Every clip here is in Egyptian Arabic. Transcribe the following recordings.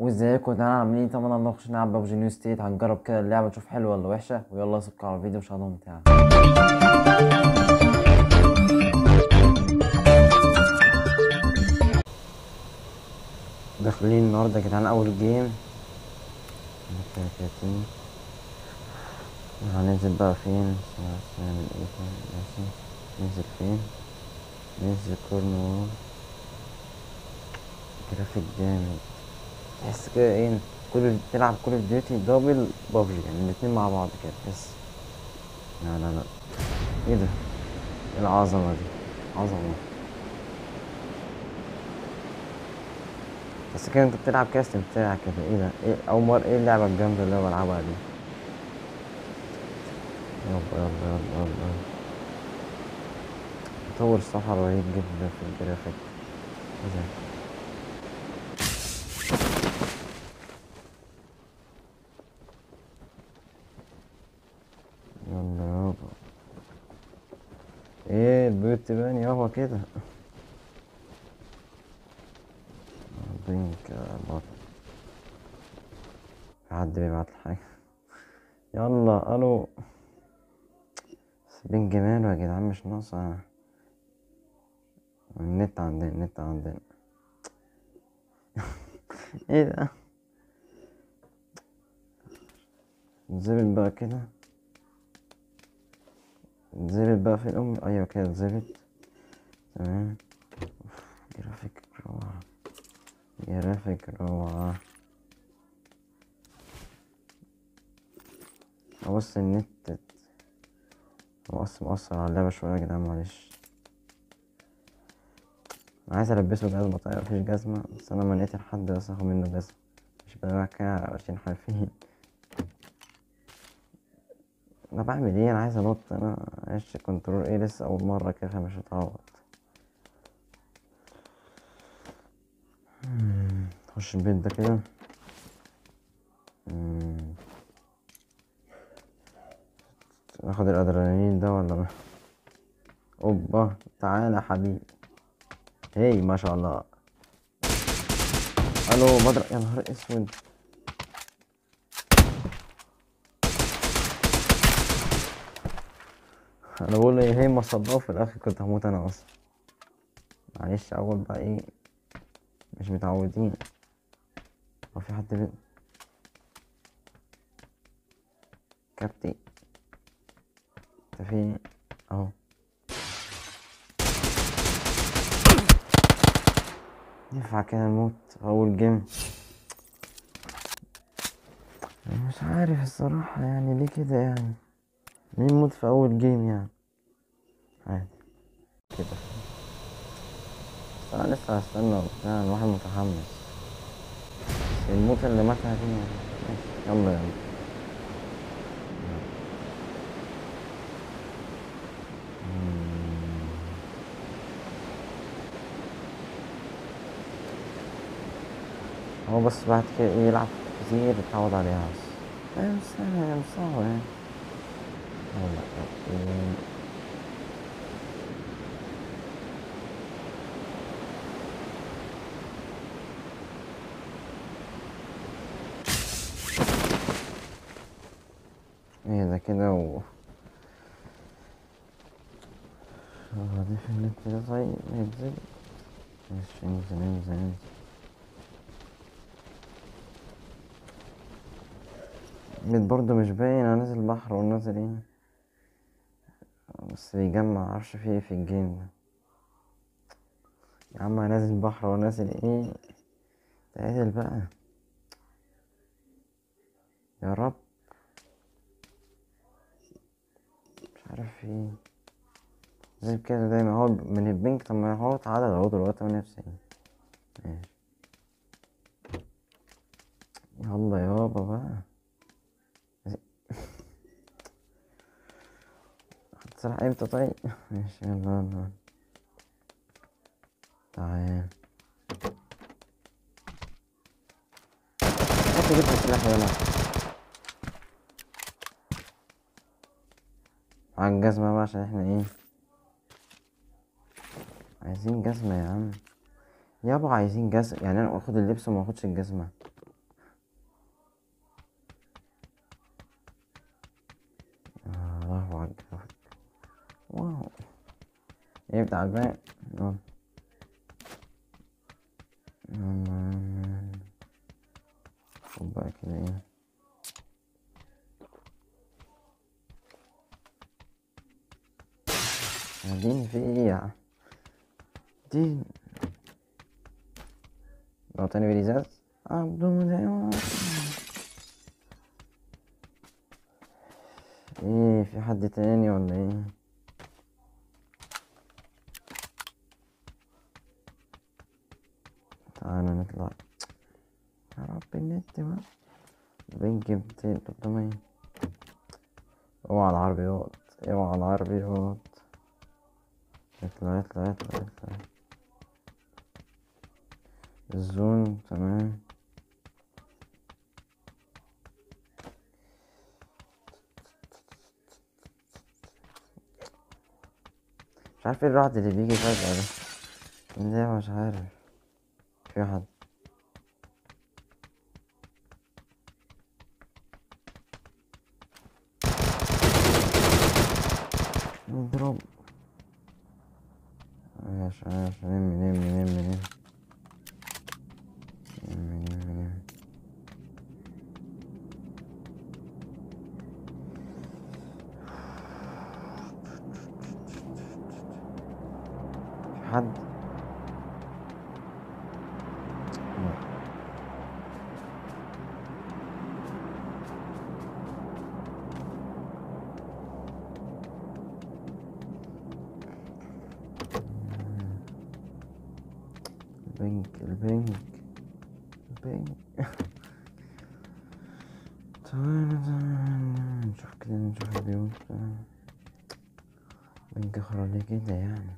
وازيكم تعالى عاملين طبعا نخش نلعب ببجي نيو ستيت هنجرب كده اللعبة نشوف حلوة ولا وحشة ويلا سبقوا على الفيديو مشاهدة ممتعة داخلين النهاردة يا جدعان أول جيم تلاتين هننزل بقى فين نعمل ايه طيب؟ ماشي ننزل فين ننزل كورنوول جرافيك جامد تحس كده ايه كل تلعب كل اوف ديوتي دبل بابجي يعني الاتنين مع بعض كده تحس لا لا لا ايه ده ايه العظمة دي عظمة بس كده انت بتلعب كده استمتاع كده ايه ده ايه اول مرة ايه اللعبة الجامدة اللي انا بلعبها دي يلا يلا يلا يلا يلا تطور الصفحة رهيب جدا في الجرافيك ايه ده يلا يابا ايه البيوت تبان يابا كده بينك بط في حد بيبعت لي حاجة يلا الو بينج ماله يا جدعان مش ناقصة النت عندنا النت عندنا ايه ده نزلت بقى كده نزلت بقى في الأم أيوة كده نزلت تمام أوف، جرافيك روعة جرافيك روعة أبص النت مقص مقصر على اللعبة شوية يا جدعان معلش أنا عايز ألبسه جزمة طيب مفيش جزمة بس أنا لما لقيت حد بس آخد منه جزمة مش بقى كده عشان حرفيين انا بعمل ايه انا عايز انط انا عشت كنترول ايه لسه اول مره كده مش هتعوض مم، نخش البيت ده كده مم. ناخد الادرينالين ده ولا ما اوبا تعالى يا حبيبي هي ما شاء الله الو بدر يا نهار اسود انا بقول ايه هي ما صدقوا في الاخر كنت هموت انا اصلا معلش اول بقى ايه مش متعودين هو في حد بي... كابتن انت فين اهو ينفع كده نموت في اول جيم أنا مش عارف الصراحة يعني ليه كده يعني ليه نموت في اول جيم يعني عادي كده بس انا لسه هستنى وبتاع الواحد متحمس بس الموت اللي ماتها دي ماشي يلا يلا مم. هو بس بعد كده ايه يلعب كتير يتعود عليها بس ايه مش سهل مش صعبة يعني يلا إيه. ايه ده كده و هو دي في النت ده طيب ينزل ماشي انزل انزل انزل النت برضه مش باين انا نازل بحر ونازل ايه بس بيجمع معرفش في ايه في الجيم ده يا عم انا نازل بحر ونازل ايه تعادل بقى يا رب مش عارف في ايه زي كده دايما هو من البنك طب ما هو اتعادل اهو دلوقتي تمانية وتسعين ماشي يلا يابا بقى هتسرح امتى طيب ماشي يلا يلا تعال حط جبت السلاح يلا على الجزمة بقى عشان احنا ايه عايزين جزمة يا عم يابا عايزين جزمة يعني انا اخد اللبس وما اخدش الجزمة على الجرافيك واو ايه بتاع الباقي يلا يلا. خد بقى كده ايه قاعدين في ايه يا دين لو تاني بليزاز عبدو دايما ايه في حد تاني ولا ايه تعالى نطلع يا رب النت بقى بنك ميتين تلتمية اوعى العربيات اوعى العربيات اطلع اطلع اطلع اطلع الزون تمام مش عارف ايه الرعد اللي بيجي فجأة ده من ده مش عارف في واحد نضرب عاش عاش نم نم نم نم نم نم نم في حد لا. البنك البنك البنك تعالى تعالى نشوف كده نشوف البيوت بنك اخرى ليه كده يعني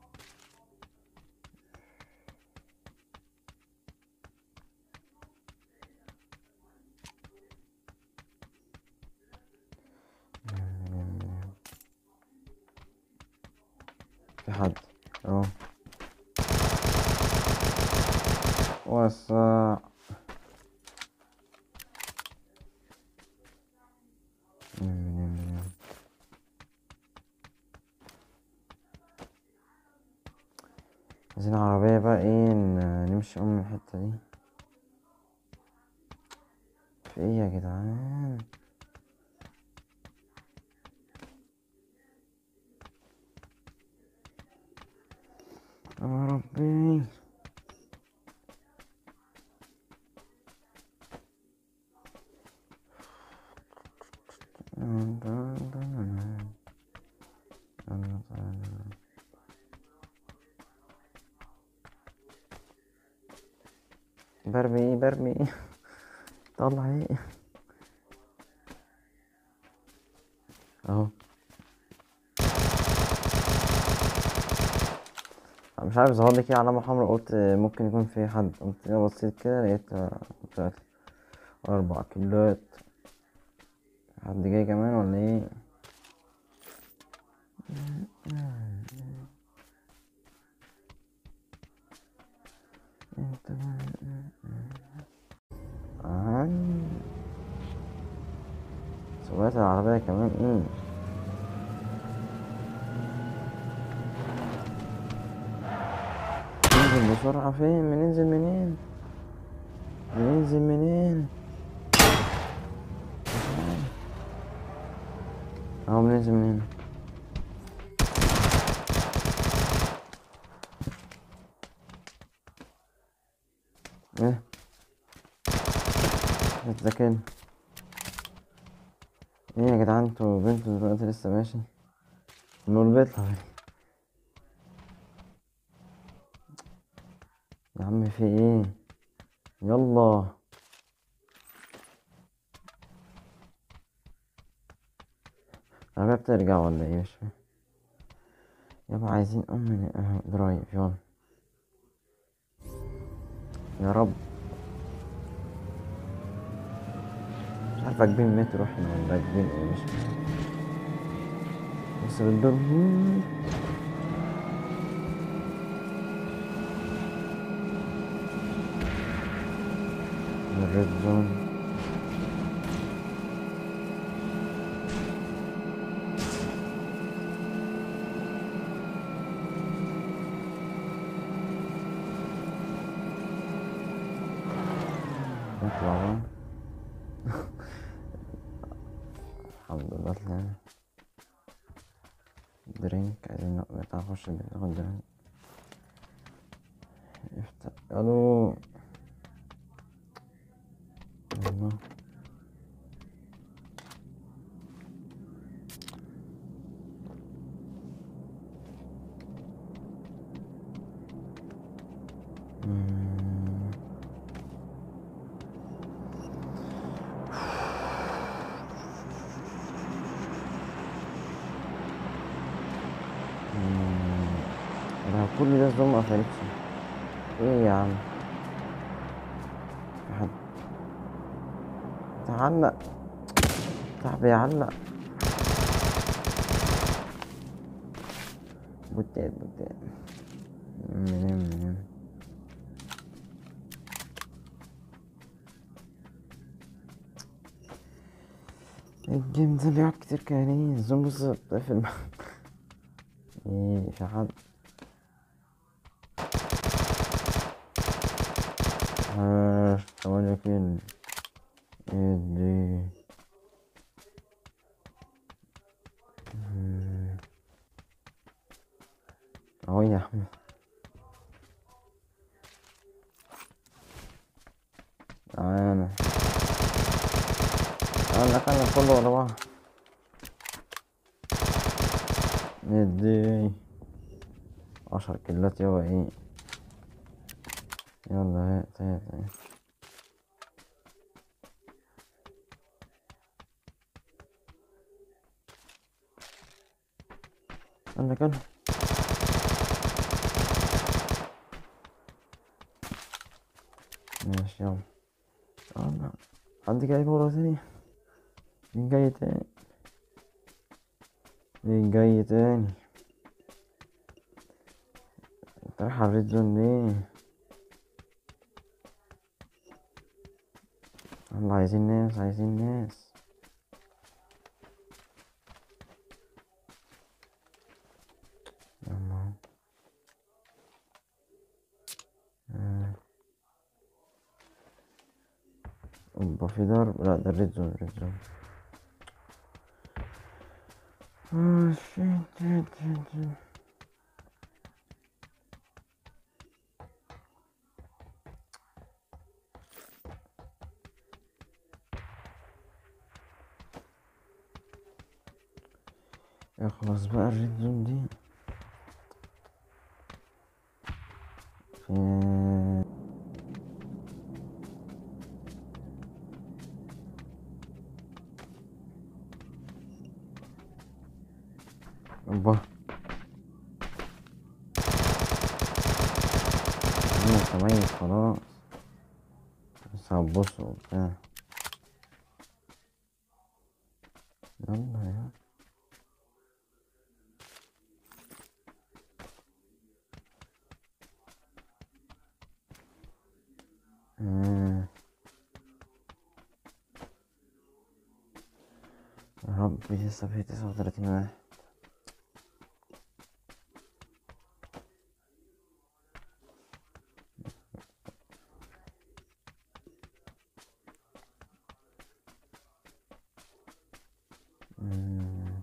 في حد اهو وسع عايزين عربية بقى ايه ن- نمشي ام الحتة دي في ايه يا جدعان يا ربي برمي ايه برمي ايه طلع ايه اهو مش عارف ظهر لي كده علامة حمراء قلت ممكن يكون في حد قمت كده بصيت كده لقيت طلعت أربع كيلوات حد جاي كمان ولا ايه انت عن سواقة العربية كمان ايه ننزل بسرعة فين بننزل منين بننزل منين مش عارف. اهو بننزل منين ايه اتذكرني ايه يا جدعان انتوا بنتوا دلوقتي لسه ماشي النور بيطلع يا عم في ايه يلا العربية بترجع ولا ايه مش فاهم يابا عايزين ام اه درايف يلا يا رب مش عارف راكبين مترو احنا ولا راكبين ايه مش فاهم بس بالدور الريد زون نطلع بقى الحمد لله طلعنا درينك عايزين نقطع نخش ناخد درينك افتح الو الله مم. مم. ده كل ده الزوم ما قفلتش ايه يا عم في حد تعلق صاحبي يعلق بوتات بوتات منين منين الجيم ده بيقعد كتير كارين الزوم بص قفل ايه في حد آه، ثواني كده ايه دي مم. اهو يا احمد تعالى تعالى خلينا كله ورا بعض ندي عشر كيلات يابا ايه يلا هات هات هات استنى كده ماشي يلا يلا حد جاي ورا تاني مين جاي تاني مين جاي تاني انت رايح على الريد زون ليه يلا عايزين ناس عايزين ناس يلا آه. اوبا في ضرب لا ده الريد زون الريد زون آه، شيت شيت شيت شيت. اخلص بقى الريد زون دي في اوبا انا متميز خلاص بس هتبص وبتاع يلا يلا آه. يا رب لسه في تسعة وتلاتين واحد مم.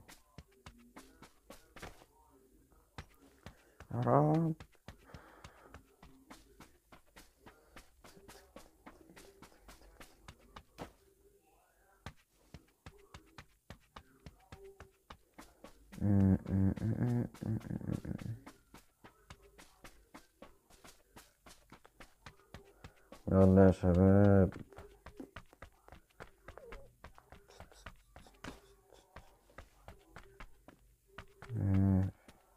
يا رب مم، مم، مم، مم، مم، مم. يلا يا شباب مم.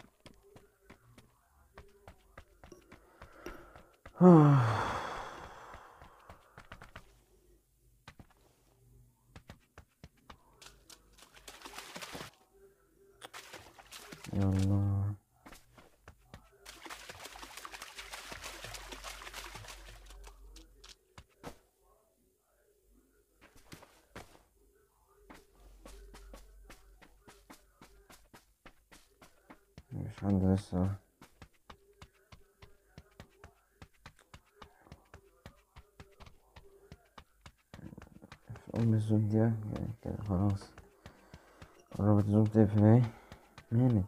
يلا مش عندي لسه ام الزوم دي بقى يعني كده خلاص قربت الزوم تقفل اهي مانت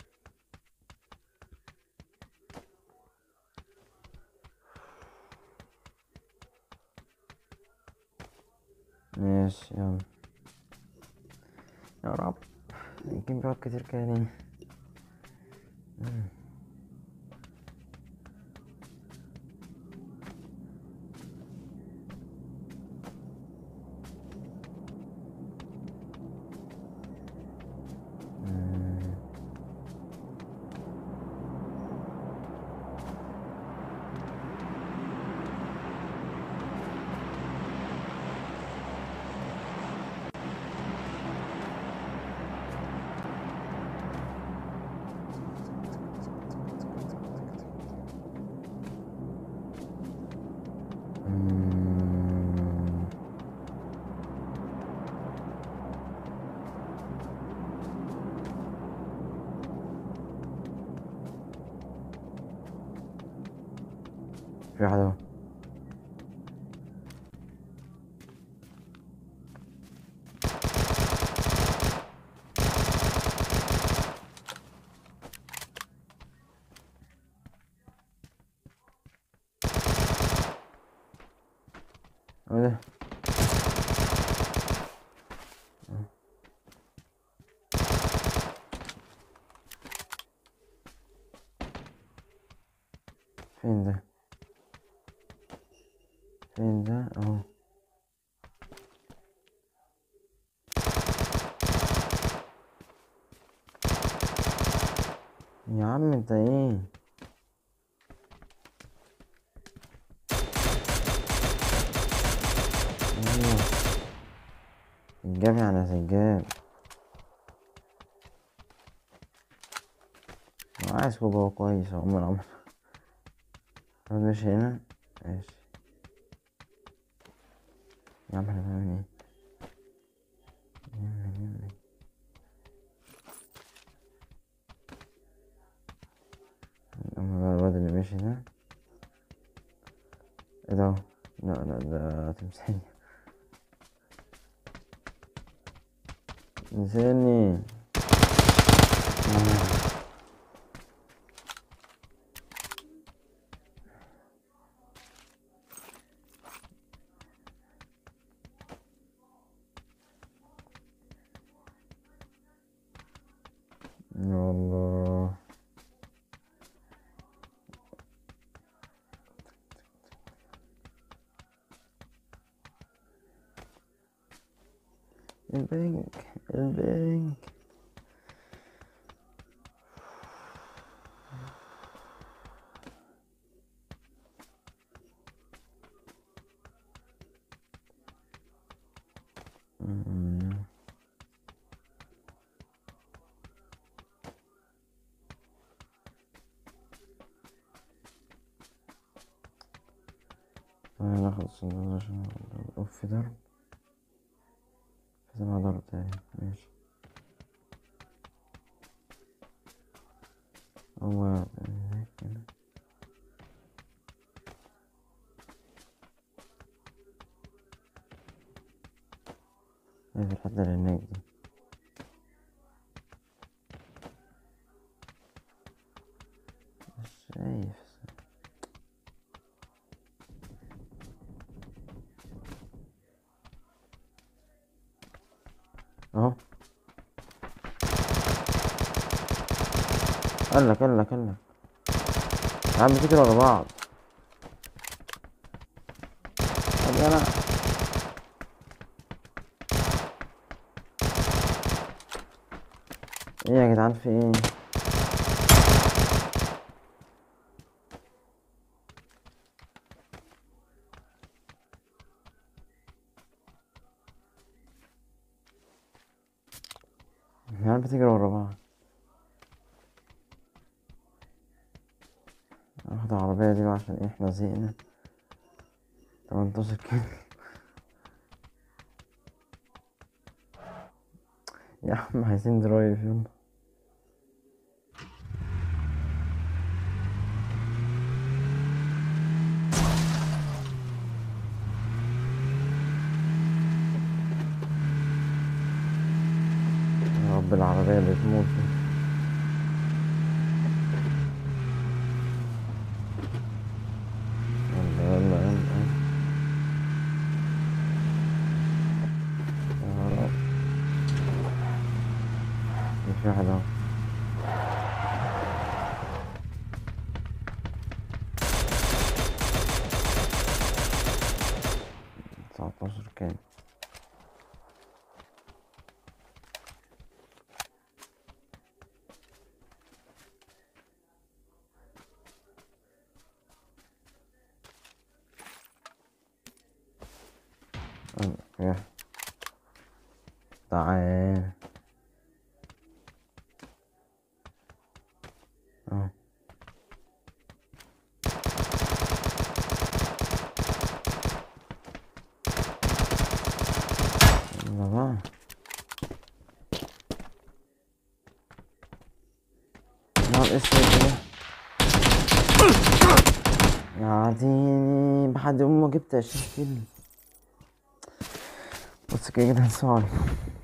ماشي يلا يا رب يمكن بيقعد كتير كده ليه مم. مم. مم. في واحد اهو ايه ده فين ده فين ده اهو يا عم انت ايه ايوه سجاب يعني سجاب هو عايز كوبا هو كويس هو عمر عمر طب ماشي هنا ماشي يا عم احنا بنعمل ايه يلا يلا اما بقى الواد اللي ماشي ده ايه ده لا لا ده تمثالي نسيني آه. يا الله البنك البنك أمم. تعالى ناخد الصندوق عشان اوف ضرب سمع ضرب تاني ماشي هو هناك كده ايه في الحتة اللي هناك دي مش شايف اهو قالك قالك قالك يا عم تجري ورا بعض طب انا ايه يا جدعان في ايه يا عم بتجري ورا بعض اخد العربية دي بقى عشان ايه احنا زهقنا 18 كيلو يا عم عايزين درايف يلا رب العربية بتموت دي. يلا يلا يلا يا رب. في واحد اهو تسعتاشر كام يا تعال اه يلا بقى نهار اسود ده يا ديني بعد ما جبت عشرين كيلو بص كده جدا سؤال